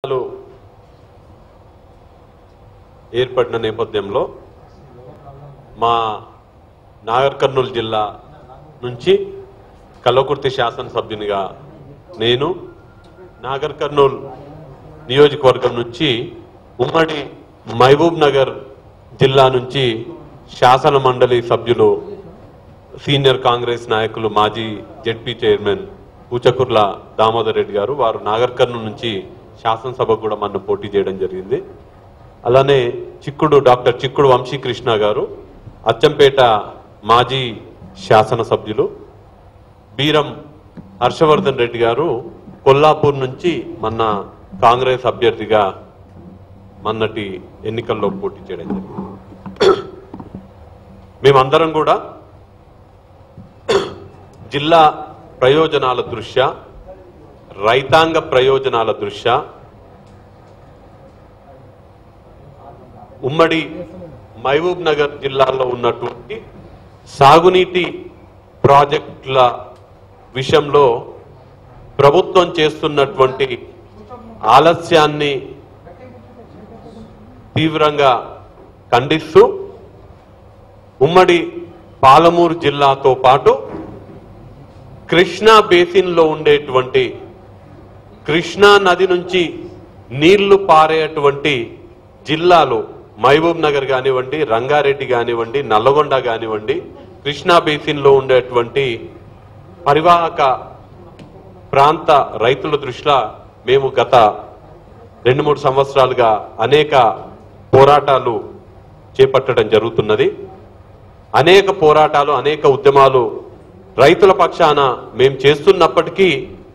లు ఏర్పడిన నేపథ్యంలో మా నాగర్ కర్నూలు జిల్లా నుంచి కల్లకుర్తి శాసనసభ్యునిగా నేను నాగర్ కర్నూలు నియోజకవర్గం నుంచి ఉమ్మడి మహబూబ్ నగర్ జిల్లా నుంచి శాసన మండలి సభ్యులు సీనియర్ కాంగ్రెస్ నాయకులు మాజీ జెడ్పీ చైర్మన్ పూచకుర్ల దామోదర్ రెడ్డి గారు వారు నాగర్ కర్నూలు నుంచి శాసనసభకు కూడా మన పోటీ చేయడం జరిగింది అలానే చిక్కుడు డాక్టర్ చిక్కుడు వంశీకృష్ణ గారు అచ్చంపేట మాజీ శాసనసభ్యులు బీరం హర్షవర్ధన్ రెడ్డి గారు కొల్లాపూర్ నుంచి మన కాంగ్రెస్ అభ్యర్థిగా మొన్నటి ఎన్నికల్లో పోటీ చేయడం జరిగింది మేమందరం కూడా జిల్లా ప్రయోజనాల దృష్ట్యా రైతాంగ ప్రయోజనాల దృష్ట్యా ఉమ్మడి మహబూబ్ నగర్ జిల్లాలో ఉన్నటువంటి సాగునీటి ప్రాజెక్టుల విషయంలో ప్రభుత్వం చేస్తున్నటువంటి ఆలస్యాన్ని తీవ్రంగా ఖండిస్తూ ఉమ్మడి పాలమూరు జిల్లాతో పాటు కృష్ణా బేసిన్లో ఉండేటువంటి కృష్ణా నది నుంచి నీళ్లు పారేటువంటి జిల్లాలు మహబూబ్ నగర్ కానివ్వండి రంగారెడ్డి కానివ్వండి నల్లగొండ కానివ్వండి కృష్ణా బేసిన్లో ఉండేటువంటి పరివాహక ప్రాంత రైతుల దృష్ట్యా మేము గత రెండు మూడు సంవత్సరాలుగా అనేక పోరాటాలు చేపట్టడం జరుగుతున్నది అనేక పోరాటాలు అనేక ఉద్యమాలు రైతుల పక్షాన మేము చేస్తున్నప్పటికీ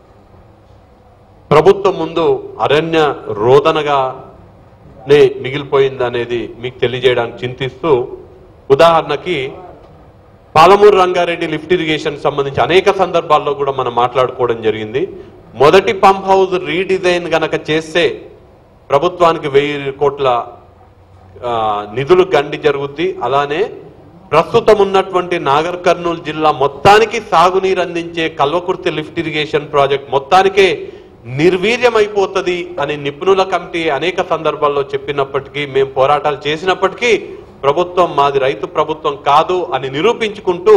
ప్రభుత్వం ముందు అరణ్య రోదనగానే మిగిలిపోయింది అనేది మీకు తెలియజేయడానికి చింతిస్తూ ఉదాహరణకి పాలమూరు రంగారెడ్డి లిఫ్ట్ ఇరిగేషన్ సంబంధించి అనేక సందర్భాల్లో కూడా మనం మాట్లాడుకోవడం జరిగింది మొదటి పంప్ హౌస్ రీడిజైన్ గనక చేస్తే ప్రభుత్వానికి వెయ్యి కోట్ల ఆ, నిధులు గండి జరుగుద్ది అలానే ప్రస్తుతం ఉన్నటువంటి నాగర్ కర్నూలు జిల్లా మొత్తానికి సాగునీరు అందించే కల్వకుర్తి లిఫ్ట్ ఇరిగేషన్ ప్రాజెక్ట్ మొత్తానికే నిర్వీర్యమైపోతుంది అని నిపుణుల కమిటీ అనేక సందర్భాల్లో చెప్పినప్పటికీ మేము పోరాటాలు చేసినప్పటికీ ప్రభుత్వం మాది రైతు ప్రభుత్వం కాదు అని నిరూపించుకుంటూ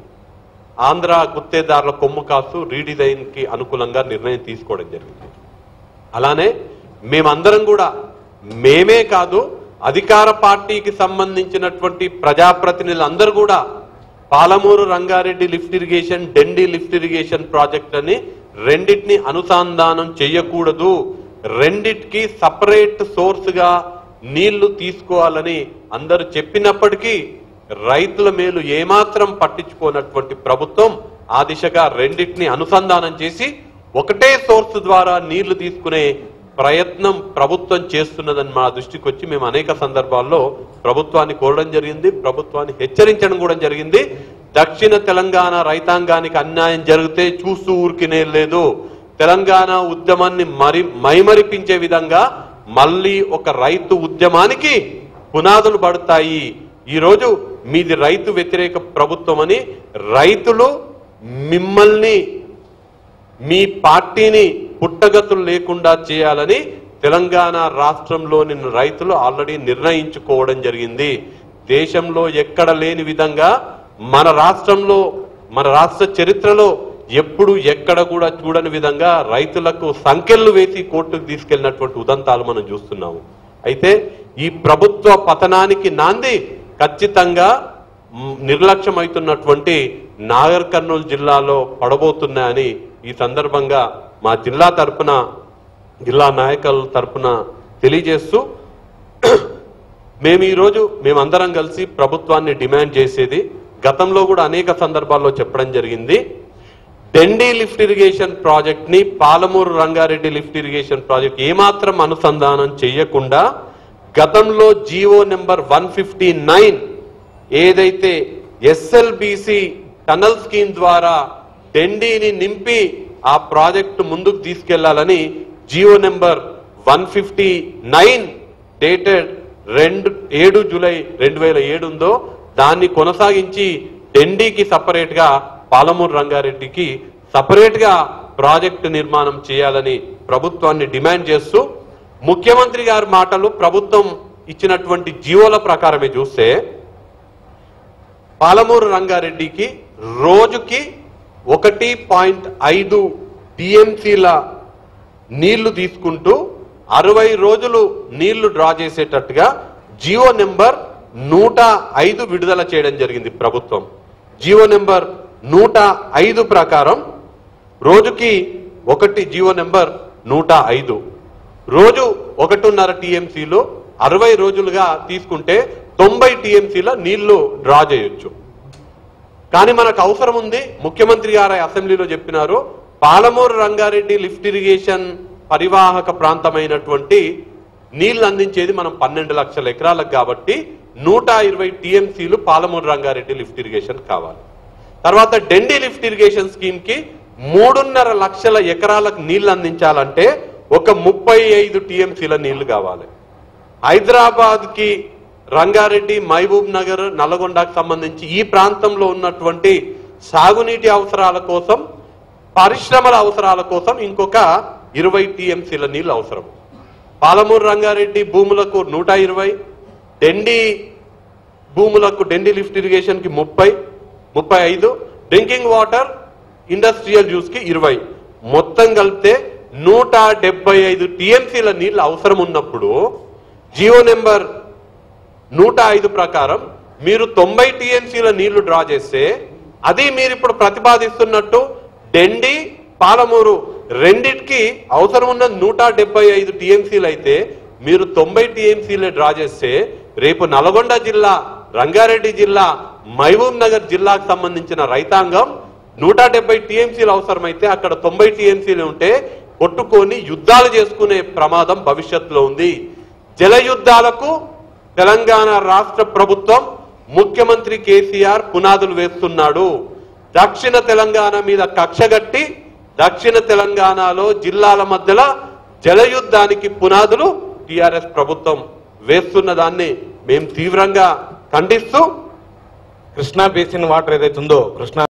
ఆంధ్ర గుత్తేదారుల కొమ్ము కాస్తూ రీడిజైన్ కి అనుకూలంగా నిర్ణయం తీసుకోవడం జరిగింది అలానే మేమందరం కూడా మేమే కాదు అధికార పార్టీకి సంబంధించినటువంటి ప్రజాప్రతినిధులందరూ కూడా Palamuru Rangareddy lift irrigation Dindi lift irrigation project అని రెండింటిని అనుసంధానం చేయకూడదు రెండిటికి సపరేట్ సోర్స్ గా నీళ్లు తీసుకోవాలని అందరూ చెప్పినప్పటికీ రైతుల మేలు ఏమాత్రం పట్టించుకోనటువంటి ప్రభుత్వం ఆ దిశగా రెండింటిని అనుసంధానం చేసి ఒకటే సోర్స్ ద్వారా నీళ్లు తీసుకునే ప్రయత్నం ప్రభుత్వం చేస్తున్నదని మా దృష్టికి వచ్చి మేము అనేక సందర్భాల్లో ప్రభుత్వాన్ని కోరడం జరిగింది ప్రభుత్వాన్ని హెచ్చరించడం కూడా జరిగింది దక్షిణ తెలంగాణ రైతాంగానికి అన్యాయం జరిగితే చూస్తూ ఊరికినే లేదు తెలంగాణ ఉద్యమాన్ని మరి మైమరిపించే విధంగా మళ్ళీ ఒక రైతు ఉద్యమానికి పునాదులు పడతాయి ఈ రోజు మీది రైతు వ్యతిరేక ప్రభుత్వం అని రైతులు మిమ్మల్ని మీ పార్టీని పుట్టగతులు లేకుండా చేయాలని తెలంగాణ రాష్ట్రంలోని రైతులు ఆల్రెడీ నిర్ణయించుకోవడం జరిగింది దేశంలో ఎక్కడ లేని విధంగా మన రాష్ట్రంలో మన రాష్ట్ర చరిత్రలో ఎప్పుడు ఎక్కడ కూడా చూడని విధంగా రైతులకు సంఖ్యలు వేసి కోర్టుకు తీసుకెళ్లినటువంటి ఉదంతాలు మనం చూస్తున్నాము అయితే ఈ ప్రభుత్వ పతనానికి నాంది ఖచ్చితంగా మ్, నిర్లక్ష్యమవుతున్నటువంటి నాగర్ కర్నూలు జిల్లాలో పడబోతున్నాయని ఈ సందర్భంగా మా జిల్లా తరపున జిల్లా నాయకుల తరపున తెలియజేస్తూ మేము ఈరోజు మేమందరం కలిసి ప్రభుత్వాన్ని డిమాండ్ చేసేది గతంలో కూడా అనేక సందర్భాల్లో చెప్పడం జరిగింది డెండి లిఫ్ట్ ఇరిగేషన్ ప్రాజెక్ట్ ని Palamuru Rangareddy lift irrigation project ఏమాత్రం అనుసంధానం చేయకుండా గతంలో GO number one fifty nine ఏదైతే ఎస్ఎల్బిసి టనల్ స్కీమ్ ద్వారా డెండీని నింపి ఆ ప్రాజెక్టు ముందుకు తీసుకెళ్లాలని GO number one fifty nine dated రెండు ఏడు జూలై రెండు వేల ఏడు ఉందో దాన్ని కొనసాగించి డెండీకి సపరేట్ గా పాలమూరు రంగారెడ్డికి సపరేట్ గా ప్రాజెక్టు నిర్మాణం చేయాలని ప్రభుత్వాన్ని డిమాండ్ చేస్తూ ముఖ్యమంత్రి గారి మాటలు ప్రభుత్వం ఇచ్చినటువంటి జీవోల ప్రకారమే చూస్తే పాలమూరు రంగారెడ్డికి రోజుకి ఒకటి పాయింట్ ఐదు టిఎంసీల నీళ్లు తీసుకుంటూ అరవై రోజులు నీళ్లు డ్రా చేసేటట్టుగా జియో నెంబర్ నూట ఐదు విడుదల చేయడం జరిగింది ప్రభుత్వం జియో నెంబర్ నూట ఐదు ప్రకారం రోజుకి ఒకటి జియో నెంబర్ నూట ఐదు రోజు ఒకటిన్నర టీఎంసీలు అరవై రోజులుగా తీసుకుంటే తొంభై టీఎంసీల నీళ్లు డ్రా చేయొచ్చు కానీ మనకు అవసరం ఉంది ముఖ్యమంత్రి గారు అసెంబ్లీలో చెప్పినారు పాలమూరు రంగారెడ్డి లిఫ్ట్ ఇరిగేషన్ పరివాహక ప్రాంతమైనటువంటి నీళ్లు అందించేది మనం పన్నెండు లక్షల ఎకరాలకు కాబట్టి నూట ఇరవై టీఎంసీలు పాలమూరు రంగారెడ్డి లిఫ్ట్ ఇరిగేషన్ కావాలి తర్వాత డెండి లిఫ్ట్ ఇరిగేషన్ స్కీమ్ కి మూడున్నర లక్షల ఎకరాలకు నీళ్లు అందించాలంటే ఒక ముప్పై ఐదు టీఎంసీల నీళ్లు కావాలి హైదరాబాద్ కి రంగారెడ్డి మహబూబ్ నగర్ నల్గొండకు సంబంధించి ఈ ప్రాంతంలో ఉన్నటువంటి సాగునీటి అవసరాల కోసం పరిశ్రమల అవసరాల కోసం ఇంకొక ఇరవై టీఎంసీల నీళ్లు అవసరం పాలమూరు రంగారెడ్డి భూములకు నూట ఇరవై డెండి భూములకు డెండి లిఫ్ట్ ఇరిగేషన్ కి ముప్పై ముప్పై ఐదు డ్రింకింగ్ వాటర్ ఇండస్ట్రియల్ యూస్ కి ఇరవై మొత్తం కలిపితే నూట డెబ్బై ఐదు టీఎంసీల నీళ్లు అవసరం ఉన్నప్పుడు జియో నెంబర్ నూట ఐదు ప్రకారం మీరు తొంభై టీఎంసీల నీళ్లు డ్రా చేస్తే అది మీరు ఇప్పుడు ప్రతిపాదిస్తున్నట్టు డెండి పాలమూరు రెండిటికి అవసరం ఉన్న నూట డెబ్బై ఐదు టీఎంసీలు అయితే మీరు తొంభై టీఎంసీలే డ్రా చేస్తే రేపు నల్గొండ జిల్లా రంగారెడ్డి జిల్లా మహబూబ్ నగర్ జిల్లాకు సంబంధించిన రైతాంగం నూట డెబ్బై టీఎంసీలు అవసరమైతే అక్కడ తొంభై టీఎంసీలు ఉంటే కొట్టుకొని యుద్ధాలు చేసుకునే ప్రమాదం భవిష్యత్తులో ఉంది జల యుద్ధాలకు తెలంగాణ రాష్ట్ర ప్రభుత్వం ముఖ్యమంత్రి కేసీఆర్ పునాదులు వేస్తున్నాడు దక్షిణ తెలంగాణ మీద కక్షగట్టి దక్షిణ తెలంగాణలో జిల్లాల మధ్యలో జలయుద్ధానికి పునాదులు టిఆర్ఎస్ ప్రభుత్వం వేస్తున్న దాన్ని మేము తీవ్రంగా ఖండిస్తూ కృష్ణా బేసిన్ వాటర్ ఏదైతే ఉందో కృష్ణా